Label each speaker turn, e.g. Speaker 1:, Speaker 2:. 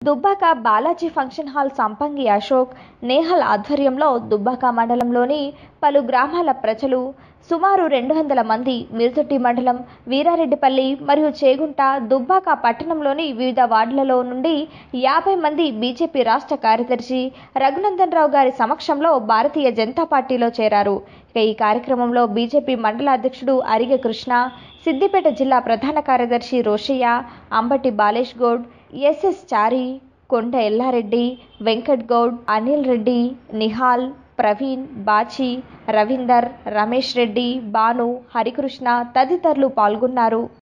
Speaker 1: Dubbaka Balaji function hall సంపంగి అశోక్ నేహల్ ఆధ్వర్యంలో దుబ్బాక మండలంలోని పలు గ్రామాల ప్రజలు సుమారు రెండు వందల మంది మిరుతొట్టి మండలం వీరారెడ్డిపల్లి మరియు చేగుంట దుబ్బాక పట్టణంలోని వివిధ వార్డులలో నుండి యాభై మంది బీజేపీ రాష్ట్ర కార్యదర్శి రఘునందన్ రావు గారి సమక్షంలో భారతీయ జనతా పార్టీలో చేరారు ఇక ఈ కార్యక్రమంలో బీజేపీ మండల అధ్యక్షుడు అరిగె కృష్ణ సిద్దిపేట జిల్లా ప్రధాన కార్యదర్శి రోషయ్య అంబటి బాలేష్ గౌడ్ ఎస్ఎస్ చారి కొండ ఎల్లారెడ్డి వెంకట్ గౌడ్ అనిల్ రెడ్డి నిహాల్ ప్రవీణ్ బాచి రవీందర్ రమేష్ రెడ్డి భాను హరికృష్ణ తదితరులు పాల్గొన్నారు